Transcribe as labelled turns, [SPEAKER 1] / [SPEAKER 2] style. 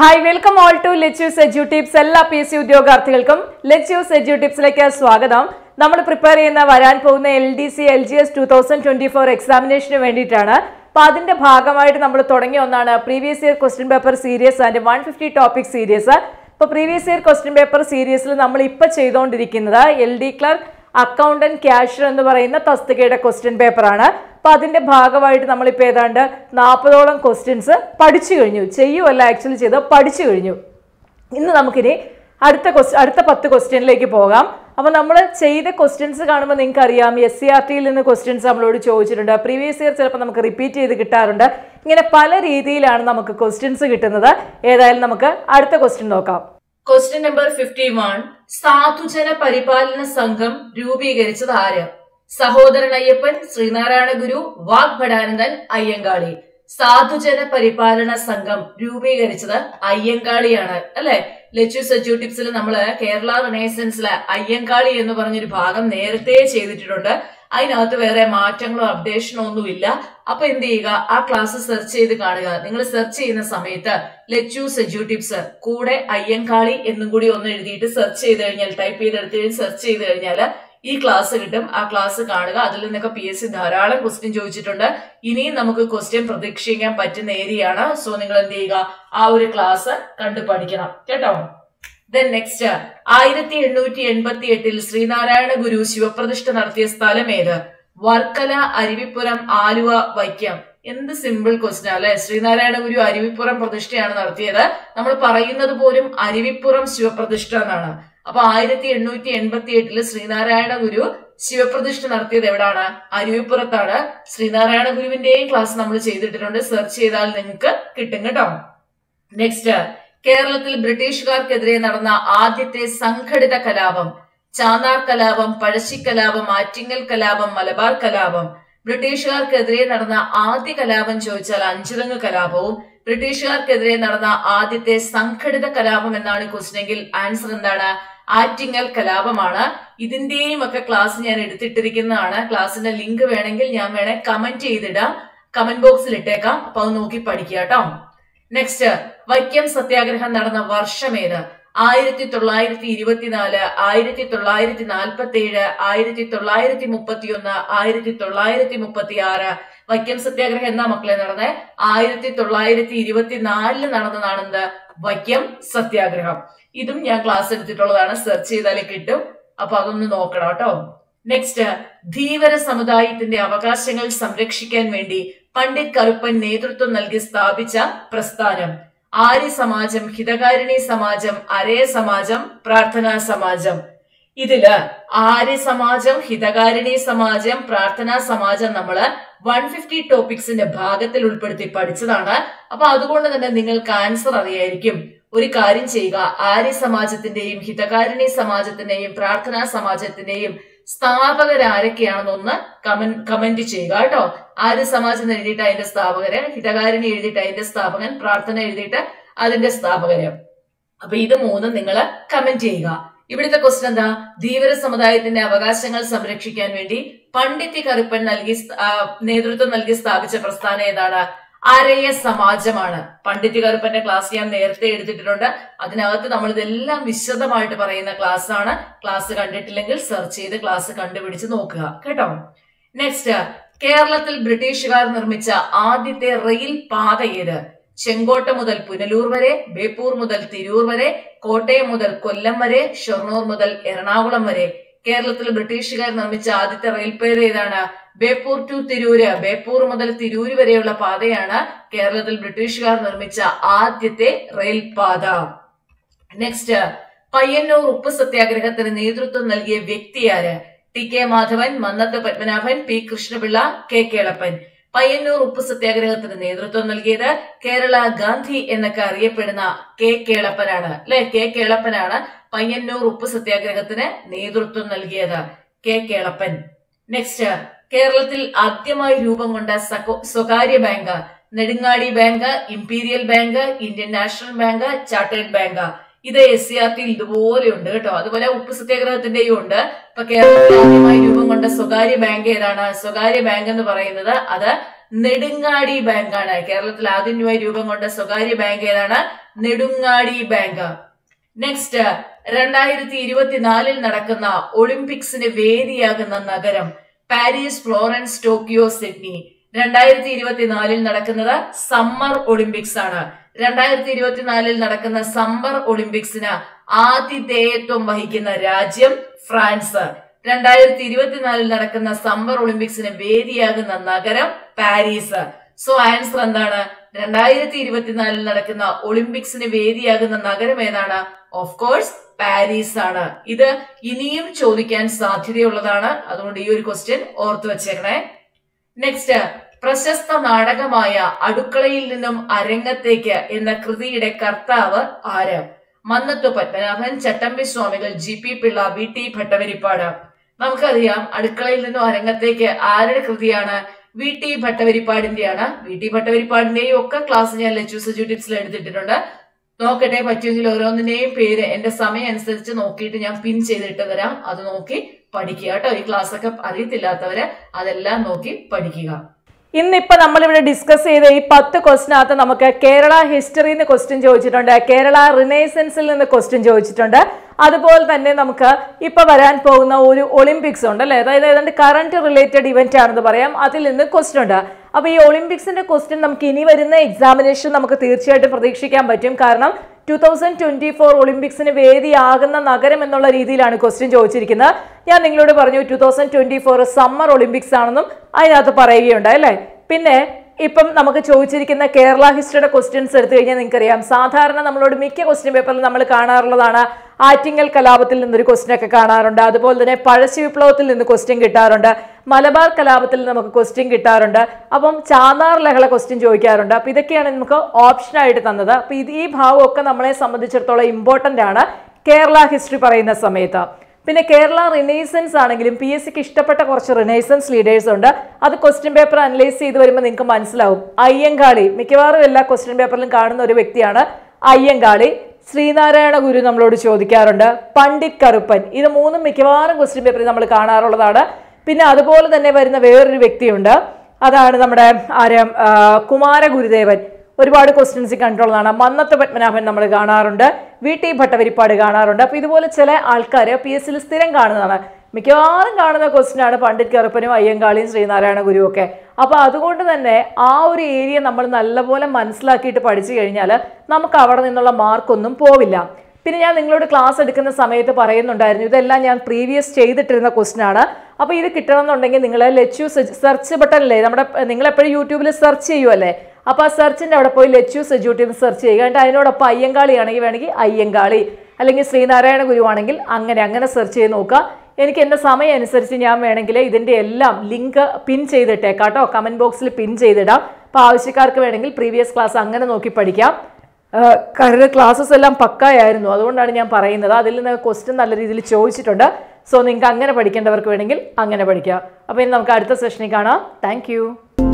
[SPEAKER 1] hi welcome all to let us edu tips എല്ലാ P S C ഉദ്യോഗാർത്ഥികൾക്കും let us edu ടിപ്സിലേക്ക് സ്വാഗതം നമ്മൾ പ്രിപ്പയർ ചെയ്യുന്ന വരാൻ പോകുന്ന L D C L G S two thousand twenty four എക്സാമിനേഷന് വേണ്ടിയിട്ടാണ് അപ്പോൾ അതിന്റെ ഭാഗമായിട്ട് നമ്മൾ തുടങ്ങിയ ഒന്നാണ് previous year question paper series and one fifty topic series ഇപ്പോൾ പ്രീവിയസ് ഇയർ ക്വസ്റ്റ്യൻ പേപ്പർ സീരീസിൽ നമ്മൾ ഇപ്പോൾ ചെയ്തുകൊണ്ടിരിക്കുന്നത് L D clerk accountant cashier എന്ന് പറയുന്ന തസ്തികയുടെ ക്വസ്റ്റ്യൻ പേപ്പറാണ് അപ്പൊ അതിന്റെ ഭാഗമായിട്ട് നമ്മളിപ്പോൾ ഏതാണ്ട് നാൽപ്പതോളം ക്വസ്റ്റ്യൻസ് പഠിച്ചു കഴിഞ്ഞു ചെയ്യുമല്ല ആക്ച്വലി ചെയ്ത് പഠിച്ചു കഴിഞ്ഞു ഇന്ന് നമുക്കിനി അടുത്ത ക്വസ്റ്റ്യൻ അടുത്ത പത്ത് ക്വസ്റ്റ്യനിലേക്ക് പോകാം അപ്പോൾ നമ്മൾ ചെയ്ത ക്വസ്റ്റ്യൻസ് കാണുമ്പോൾ നിങ്ങൾക്ക് അറിയാം എസ് സി ആർ ടിയിൽ നിന്ന് ക്വസ്റ്റ്യൻസ് നമ്മളോട് ചോദിച്ചിട്ടുണ്ട് പ്രീവിയസ് ഇയർ ചിലപ്പോൾ നമുക്ക് റിപ്പീറ്റ് ചെയ്ത് കിട്ടാറുണ്ട് ഇങ്ങനെ പല രീതിയിലാണ് നമുക്ക് ക്വസ്റ്റ്യൻസ് കിട്ടുന്നത് ഏതായാലും നമുക്ക് അടുത്ത ക്വസ്റ്റ്യൻ നോക്കാം ക്വസ്റ്റ്യൻ നമ്പർ ഫിഫ്റ്റി വൺ സാധുജന പരിപാലന സംഘം രൂപീകരിച്ചത് ആര് സഹോദരൻ അയ്യപ്പൻ ശ്രീനാരായണ ഗുരു വാഗ്ഭടാനന്ദൻ അയ്യങ്കാളി സാധുജന പരിപാലന സംഘം രൂപീകരിച്ചത് അയ്യങ്കാളിയാണ് അല്ലെ ലച്ചു സജു ടിപ്സിൽ നമ്മള് കേരള റിനൈസൻസിലെ അയ്യങ്കാളി എന്ന് പറഞ്ഞൊരു ഭാഗം നേരത്തെ ചെയ്തിട്ടുണ്ട് അതിനകത്ത് വേറെ മാറ്റങ്ങളോ അപ്ഡേഷനോ ഒന്നുമില്ല അപ്പൊ എന്ത് ചെയ്യുക ആ ക്ലാസ് സെർച്ച് ചെയ്ത് കാണുക നിങ്ങൾ സെർച്ച് ചെയ്യുന്ന സമയത്ത് ലെച്ചു സെജു ടിപ്സ് കൂടെ അയ്യങ്കാളി എന്നും കൂടി ഒന്ന് എഴുതിയിട്ട് സെർച്ച് ചെയ്ത് കഴിഞ്ഞാൽ ടൈപ്പ് ചെയ്തെടുത്ത് സെർച്ച് ചെയ്ത് കഴിഞ്ഞാൽ ഈ ക്ലാസ് കിട്ടും ആ ക്ലാസ് കാണുക അതിൽ നിന്നൊക്കെ പി എസ് സി ധാരാളം ക്വസ്റ്റ്യൻ ചോദിച്ചിട്ടുണ്ട് ഇനിയും നമുക്ക് ക്വസ്റ്റ്യൻ പ്രതീക്ഷിക്കാൻ പറ്റുന്ന ഏരിയയാണ് സോ നിങ്ങൾ എന്ത് ചെയ്യുക ആ ഒരു ക്ലാസ് കണ്ടു പഠിക്കണം കേട്ടോ ദെൻ നെക്സ്റ്റ് ആയിരത്തി എണ്ണൂറ്റി എൺപത്തി എട്ടിൽ ശ്രീനാരായണ ഗുരു ശിവപ്രതിഷ്ഠ നടത്തിയ സ്ഥലം ഏത് വർക്കല അരുവിപ്പുറം ആലുവ വൈക്കം എന്ത് സിമ്പിൾ ക്വസ്റ്റ്യൻ അല്ലെ ശ്രീനാരായണ ഗുരു അരുവിപ്പുറം പ്രതിഷ്ഠയാണ് നടത്തിയത് നമ്മൾ പറയുന്നത് പോലും അരുവിപ്പുറം ശിവപ്രതിഷ്ഠ എന്നാണ് അപ്പൊ ആയിരത്തി എണ്ണൂറ്റി എൺപത്തി എട്ടില് ശ്രീനാരായണ ഗുരു ശിവപ്രതിഷ്ഠ നടത്തിയത് എവിടാണ് അരുവിപ്പുറത്താണ് ശ്രീനാരായണ ഗുരുവിന്റെയും ക്ലാസ് നമ്മൾ ചെയ്തിട്ടുണ്ട് സെർച്ച് ചെയ്താൽ നിങ്ങൾക്ക് കിട്ടും കേട്ടോ നെക്സ്റ്റ് കേരളത്തിൽ ബ്രിട്ടീഷുകാർക്കെതിരെ നടന്ന ആദ്യത്തെ സംഘടിത കലാപം ചാന്നാർ കലാപം പഴശ്ശി കലാപം ആറ്റിങ്ങൽ കലാപം മലബാർ കലാപം ബ്രിട്ടീഷുകാർക്കെതിരെ നടന്ന ആദ്യ കലാപം ചോദിച്ചാൽ അഞ്ചുതങ്ങ് കലാപവും ബ്രിട്ടീഷുകാർക്കെതിരെ നടന്ന ആദ്യത്തെ സംഘടിത കലാപം എന്നാണ് ക്വസ്റ്റനെങ്കിൽ ആൻസർ എന്താണ് ആറ്റിങ്ങൽ കലാപമാണ് ഇതിന്റെയും ഒക്കെ ക്ലാസ് ഞാൻ എടുത്തിട്ടിരിക്കുന്നതാണ് ക്ലാസ്സിന്റെ ലിങ്ക് വേണമെങ്കിൽ ഞാൻ വേണേ കമന്റ് ചെയ്തിടാം കമന്റ് ബോക്സിൽ ഇട്ടേക്കാം അപ്പൊ അത് നോക്കി പഠിക്കുക കേട്ടോ നെക്സ്റ്റ് വൈക്കം സത്യാഗ്രഹം നടന്ന വർഷം ഏത് ആയിരത്തി തൊള്ളായിരത്തി ഇരുപത്തിനാല് ആയിരത്തി തൊള്ളായിരത്തി നാൽപ്പത്തി ഏഴ് ആയിരത്തി തൊള്ളായിരത്തി മുപ്പത്തി ഒന്ന് ആയിരത്തി തൊള്ളായിരത്തി മുപ്പത്തി ആറ് വൈക്കം സത്യാഗ്രഹം എന്നാ മക്കളെ നടന്നത് ആയിരത്തി തൊള്ളായിരത്തി ഇരുപത്തിനാലില് നടന്നതാണ് എന്ത് വൈക്കം സത്യാഗ്രഹം ഇതും ഞാൻ ക്ലാസ് എടുത്തിട്ടുള്ളതാണ് സെർച്ച് ചെയ്താലേ കിട്ടും അപ്പൊ അതൊന്ന് നോക്കണം കേട്ടോ നെക്സ്റ്റ് ധീവര സമുദായത്തിന്റെ അവകാശങ്ങൾ സംരക്ഷിക്കാൻ വേണ്ടി പണ്ഡിറ്റ് കറുപ്പൻ നേതൃത്വം നൽകി സ്ഥാപിച്ച പ്രസ്ഥാനം ആര്യ സമാജം ഹിതകാരിണി സമാജം അരയ സമാജം പ്രാർത്ഥനാ സമാജം ഇതില് ആര്യ സമാജം ഹിതകാരിണി സമാജം പ്രാർത്ഥനാ സമാജം നമ്മള് വൺ ഫിഫ്റ്റി ടോപ്പിക്സിന്റെ ഭാഗത്തിൽ ഉൾപ്പെടുത്തി പഠിച്ചതാണ് അപ്പൊ അതുകൊണ്ട് തന്നെ നിങ്ങൾക്ക് ആൻസർ അറിയായിരിക്കും ഒരു കാര്യം ചെയ്യുക ആര്യ സമാജത്തിന്റെയും ഹിതകാരിണി സമാജത്തിന്റെയും പ്രാർത്ഥനാ സമാജത്തിന്റെയും സ്ഥാപകരാരൊക്കെയാണെന്നൊന്ന് കമന്റ് കമന്റ് ചെയ്യുക കേട്ടോ ആര്യ സമാജം എന്ന് എഴുതിയിട്ട് അതിന്റെ സ്ഥാപകര് ഹിതകാരിണി എഴുതിയിട്ട് അതിന്റെ സ്ഥാപകൻ പ്രാർത്ഥന എഴുതിയിട്ട് അതിന്റെ സ്ഥാപകര് അപ്പൊ ഇത് മൂന്നും നിങ്ങൾ കമന്റ് ചെയ്യുക ഇവിടുത്തെ ക്വസ്റ്റൻ എന്താ ധീവര സമുദായത്തിന്റെ അവകാശങ്ങൾ സംരക്ഷിക്കാൻ വേണ്ടി പണ്ഡിറ്റ് കറുപ്പൻ നൽകി നേതൃത്വം നൽകി സ്ഥാപിച്ച പ്രസ്ഥാനം ഏതാണ് അരയ സമാജമാണ് പണ്ഡിറ്റ് കറുപ്പന്റെ ക്ലാസ് ഞാൻ നേരത്തെ എടുത്തിട്ടുണ്ട് അതിനകത്ത് നമ്മൾ ഇതെല്ലാം വിശദമായിട്ട് പറയുന്ന ക്ലാസ് ആണ് ക്ലാസ് കണ്ടിട്ടില്ലെങ്കിൽ സെർച്ച് ചെയ്ത് ക്ലാസ് കണ്ടുപിടിച്ച് നോക്കുക കേട്ടോ നെക്സ്റ്റ് കേരളത്തിൽ ബ്രിട്ടീഷുകാർ നിർമ്മിച്ച ആദ്യത്തെ റെയിൽ പാത ഏത് ചെങ്കോട്ട മുതൽ പുനലൂർ വരെ ബേപ്പൂർ മുതൽ തിരൂർ വരെ കോട്ടയം മുതൽ കൊല്ലം വരെ ഷൊർണൂർ മുതൽ എറണാകുളം വരെ കേരളത്തിൽ ബ്രിട്ടീഷുകാർ നിർമ്മിച്ച ആദ്യത്തെ റെയിൽ പാത ഏതാണ് ബേപ്പൂർ ടു തിരൂര് ബേപ്പൂർ മുതൽ തിരൂര് വരെയുള്ള പാതയാണ് കേരളത്തിൽ ബ്രിട്ടീഷുകാർ നിർമ്മിച്ച ആദ്യത്തെ റെയിൽ പാത നെക്സ്റ്റ് പയ്യന്നൂർ ഉപ്പ് സത്യാഗ്രഹത്തിന് നേതൃത്വം നൽകിയ വ്യക്തിയാര് T K Madhavan Mannath Padmanabhan P Krishnapillai K Kelappan Payyanur ഉപ്പ് സത്യാഗ്രഹത്തിന് നേതൃത്വം നൽകിയത് കേരള ഗാന്ധി എന്നൊക്കെ അറിയപ്പെടുന്ന കെ കേളപ്പനാണ് അല്ലെ കെ കേളപ്പനാണ് പയ്യന്നൂർ ഉപ്പ് സത്യാഗ്രഹത്തിന് നേതൃത്വം നൽകിയത് കെ കേളപ്പൻ നെക്സ്റ്റ് കേരളത്തിൽ ആദ്യമായി രൂപം കൊണ്ട സ്വകാര്യ bank Nedungadi bank imperial bank Indian national bank chartered bank ഇത് എസ് സി ആർ ടിയിൽ ഇതുപോലെ ഉണ്ട് കേട്ടോ അതുപോലെ ഉപ്പ് സത്യാഗ്രഹത്തിന്റെയും ഉണ്ട് ഇപ്പൊ കേരളത്തിൽ ആദ്യമായി രൂപം കൊണ്ട സ്വകാര്യ ബാങ്ക് ഏതാണ് സ്വകാര്യ ബാങ്ക് എന്ന് പറയുന്നത് അത് നെടുങ്ങാടി ബാങ്കാണ് കേരളത്തിൽ ആദ്യമായി രൂപം കൊണ്ട സ്വകാര്യ ബാങ്ക് ഏതാണ് നെടുങ്ങാടി ബാങ്ക് നെക്സ്റ്റ് രണ്ടായിരത്തി ഇരുപത്തിനാലിൽ നടക്കുന്ന ഒളിമ്പിക്സിന് വേദിയാകുന്ന നഗരം പാരീസ് ഫ്ലോറൻസ് ടോക്കിയോ സിഡ്നി രണ്ടായിരത്തി ഇരുപത്തിനാലിൽ നടക്കുന്നത് സമ്മർ ഒളിമ്പിക്സ് ആണ് രണ്ടായിരത്തി ഇരുപത്തിനാലിൽ നടക്കുന്ന സമ്മർ ഒളിമ്പിക്സിന് ആതിഥേയത്വം വഹിക്കുന്ന രാജ്യം ഫ്രാൻസ് രണ്ടായിരത്തി ഇരുപത്തിനാലിൽ നടക്കുന്ന സമ്മർ ഒളിമ്പിക്സിന് വേദിയാകുന്ന നഗരം പാരീസ് സോ ആൻസർ എന്താണ് രണ്ടായിരത്തി ഇരുപത്തിനാലിൽ നടക്കുന്ന ഒളിമ്പിക്സിന് വേദിയാകുന്ന നഗരം ഏതാണ് ഓഫ് കോഴ്സ് പാരീസ് ആണ് ഇത് ഇനിയും ചോദിക്കാൻ സാധ്യതയുള്ളതാണ് അതുകൊണ്ട് ഈ ഒരു ക്വസ്റ്റ്യൻ ഓർത്തു വെച്ചേക്കണേ നെക്സ്റ്റ് പ്രശസ്ത നാടകമായ അടുക്കളയിൽ നിന്നും അരങ്ങത്തേക്ക് എന്ന കൃതിയുടെ കർത്താവ് ആര് മന്നത്തു Padmanabhan Chattambi Swamikal G P Pillai V T Bhattathiripad നമുക്കറിയാം അടുക്കളയിൽ നിന്നും അരങ്ങത്തേക്ക് ആരുടെ കൃതിയാണ് വി ടി ഭട്ടവരിപ്പാടിന്റെയാണ് വി ടി ഭട്ടവരിപ്പാടിന്റെയും ഒക്കെ ക്ലാസ് ഞാൻ ലച്ചൂസ് ടിപ്സിൽ എടുത്തിട്ടുണ്ട് നോക്കട്ടെ പറ്റുമെങ്കിൽ ഓരോന്നിന്റെയും പേര് എന്റെ സമയം അനുസരിച്ച് നോക്കിയിട്ട് ഞാൻ പിൻ ചെയ്തിട്ട് തരാം അത് നോക്കി പഠിക്കുക കേട്ടോ ഈ ക്ലാസ് ഒക്കെ അറിയത്തില്ലാത്തവര് അതെല്ലാം നോക്കി പഠിക്കുക ഇന്നിപ്പോ നമ്മളിവിടെ ഡിസ്കസ് ചെയ്ത ഈ പത്ത് ക്വസ്റ്റിനകത്ത് നമുക്ക് കേരള ഹിസ്റ്ററിയിൽ നിന്ന് ക്വസ്റ്റ്യൻ ചോദിച്ചിട്ടുണ്ട് കേരള റിനൈസൻസിൽ നിന്ന് ക്വസ്റ്റ്യൻ ചോദിച്ചിട്ടുണ്ട് അതുപോലെ തന്നെ നമുക്ക് ഇപ്പൊ വരാൻ പോകുന്ന ഒരു ഒളിമ്പിക്സ് ഉണ്ട് അല്ലേ അതായത് ഏതാണ്ട് കറണ്ട് റിലേറ്റഡ് ഇവന്റ് ആണെന്ന് പറയാം അതിൽ നിന്ന് ക്വസ്റ്റ്യൻ ഉണ്ട് അപ്പൊ ഈ ഒളിമ്പിക്സിന്റെ ക്വസ്റ്റ്യൻ നമുക്ക് ഇനി വരുന്ന എക്സാമിനേഷൻ നമുക്ക് തീർച്ചയായിട്ടും പ്രതീക്ഷിക്കാൻ പറ്റും കാരണം ടു തൗസൻഡ് ട്വന്റി ഫോർ ഒളിമ്പിക്സിന് വേദിയാകുന്ന നഗരം എന്നുള്ള രീതിയിലാണ് ക്വസ്റ്റ്യൻ ചോദിച്ചിരിക്കുന്നത് ഞാൻ നിങ്ങളോട് പറഞ്ഞു two thousand twenty four summer Olympics ആണെന്നും അതിനകത്ത് പറയുകയുണ്ടായി അല്ലേ പിന്നെ ഇപ്പം നമുക്ക് ചോദിച്ചിരിക്കുന്ന കേരള ഹിസ്റ്ററിയുടെ ക്വസ്റ്റ്യൻസ് എടുത്തു കഴിഞ്ഞാൽ നിങ്ങൾക്കറിയാം സാധാരണ നമ്മളോട് മിക്ക ക്വസ്റ്റ്യൻ പേപ്പറിൽ നമ്മൾ കാണാറുള്ളതാണ് ആറ്റിങ്ങൽ കലാപത്തിൽ നിന്നൊരു ക്വസ്റ്റ്യൻ ഒക്കെ കാണാറുണ്ട് അതുപോലെ തന്നെ പഴശ്ശി വിപ്ലവത്തിൽ നിന്ന് ക്വസ്റ്റ്യൻ കിട്ടാറുണ്ട് മലബാർ കലാപത്തിൽ നിന്ന് നമുക്ക് ക്വസ്റ്റ്യൻ കിട്ടാറുണ്ട് അപ്പം ചാന്നാർ ലഹള ക്വസ്റ്റ്യൻ ചോദിക്കാറുണ്ട് അപ്പം ഇതൊക്കെയാണ് നമുക്ക് ഓപ്ഷനായിട്ട് തന്നത് അപ്പം ഇത് ഈ ഭാഗമൊക്കെ നമ്മളെ സംബന്ധിച്ചിടത്തോളം ഇമ്പോർട്ടൻ്റ് ആണ് കേരള ഹിസ്റ്ററി പറയുന്ന സമയത്ത് പിന്നെ കേരള റിനൈസൻസ് ആണെങ്കിലും പി എസ് സിക്ക് ഇഷ്ടപ്പെട്ട കുറച്ച് റിനൈസൻസ് ലീഡേഴ്സ് ഉണ്ട് അത് ക്വസ്റ്റ്യൻ പേപ്പർ അനലൈസ് ചെയ്ത് വരുമ്പോൾ നിങ്ങൾക്ക് മനസ്സിലാവും അയ്യങ്കാളി മിക്കവാറും എല്ലാ ക്വസ്റ്റ്യൻ പേപ്പറിലും കാണുന്ന ഒരു വ്യക്തിയാണ് അയ്യങ്കാളി ശ്രീനാരായണ ഗുരു നമ്മളോട് ചോദിക്കാറുണ്ട് പണ്ഡിറ്റ് കറുപ്പൻ ഇത് മൂന്നും മിക്കവാറും ക്വസ്റ്റ്യൻ പേപ്പറിൽ നമ്മൾ കാണാറുള്ളതാണ് പിന്നെ അതുപോലെ തന്നെ വരുന്ന വേറൊരു വ്യക്തിയുണ്ട് അതാണ് നമ്മുടെ ആരം ആ, കുമാര ഗുരുദേവൻ ഒരുപാട് ക്വസ്റ്റ്യൻസ് കണ്ടിട്ടുള്ളതാണ് മന്നത്ത് പത്മനാഭൻ നമ്മൾ കാണാറുണ്ട് വി ടി ഭട്ടവരിപ്പാട് കാണാറുണ്ട് അപ്പോൾ ഇതുപോലെ ചില ആൾക്കാർ പി എസ് സിയിൽ സ്ഥിരം കാണുന്നതാണ് മിക്കവാറും കാണുന്ന ക്വസ്റ്റ്യൻ ആണ് പണ്ഡിറ്റ് കറുപ്പനും അയ്യങ്കാളിയും ശ്രീനാരായണ ഗുരുവും ഒക്കെ അപ്പോൾ അതുകൊണ്ട് തന്നെ ആ ഒരു ഏരിയ നമ്മൾ നല്ലപോലെ മനസ്സിലാക്കിയിട്ട് പഠിച്ചു കഴിഞ്ഞാൽ നമുക്ക് അവിടെ നിന്നുള്ള മാർക്കൊന്നും പോവില്ല പിന്നെ ഞാൻ നിങ്ങളോട് ക്ലാസ് എടുക്കുന്ന സമയത്ത് പറയുന്നുണ്ടായിരുന്നു ഇതെല്ലാം ഞാൻ പ്രീവിയസ് ചെയ്തിട്ടിരുന്ന ക്വസ്റ്റ്യൻ ആണ് അപ്പോൾ ഇത് കിട്ടണമെന്നുണ്ടെങ്കിൽ നിങ്ങൾ ലെച്ചു സെർച്ച് ബട്ടണില്ലേ നമ്മുടെ നിങ്ങൾ എപ്പോഴും യൂട്യൂബിൽ സെർച്ച് ചെയ്യുമല്ലേ അപ്പോൾ ആ സെർച്ചിൻ്റെ അവിടെ പോയി ലെച്ചു സെജൂട്ടീവ് സെർച്ച് ചെയ്യുക എന്നിട്ട് അതിനോടൊപ്പം അയ്യങ്കാളി ആണെങ്കിൽ വേണമെങ്കിൽ അയ്യങ്കാളി അല്ലെങ്കിൽ ശ്രീനാരായണ ഗുരു ആണെങ്കിൽ അങ്ങനെ അങ്ങനെ സെർച്ച് ചെയ്ത് നോക്കുക എനിക്ക് എൻ്റെ സമയം അനുസരിച്ച് ഞാൻ വേണമെങ്കിൽ ഇതിൻ്റെ എല്ലാം ലിങ്ക് പിൻ ചെയ്തിട്ടേക്കാം കേട്ടോ കമൻറ്റ് ബോക്സിൽ പിൻ ചെയ്തിടാം അപ്പോൾ ആവശ്യക്കാർക്ക് വേണമെങ്കിൽ പ്രീവിയസ് ക്ലാസ് അങ്ങനെ നോക്കി പഠിക്കാം ഏഹ് കാരണം ക്ലാസ്സസ് എല്ലാം പക്കായായിരുന്നു അതുകൊണ്ടാണ് ഞാൻ പറയുന്നത് അതിൽ നിന്ന് ക്വസ്റ്റ്യൻ നല്ല രീതിയിൽ ചോദിച്ചിട്ടുണ്ട് സോ നിങ്ങൾക്ക് അങ്ങനെ പഠിക്കേണ്ടവർക്ക് വേണമെങ്കിൽ അങ്ങനെ പഠിക്കാം അപ്പോൾ ഇനി നമുക്ക് അടുത്ത സെഷനിൽ കാണാം താങ്ക്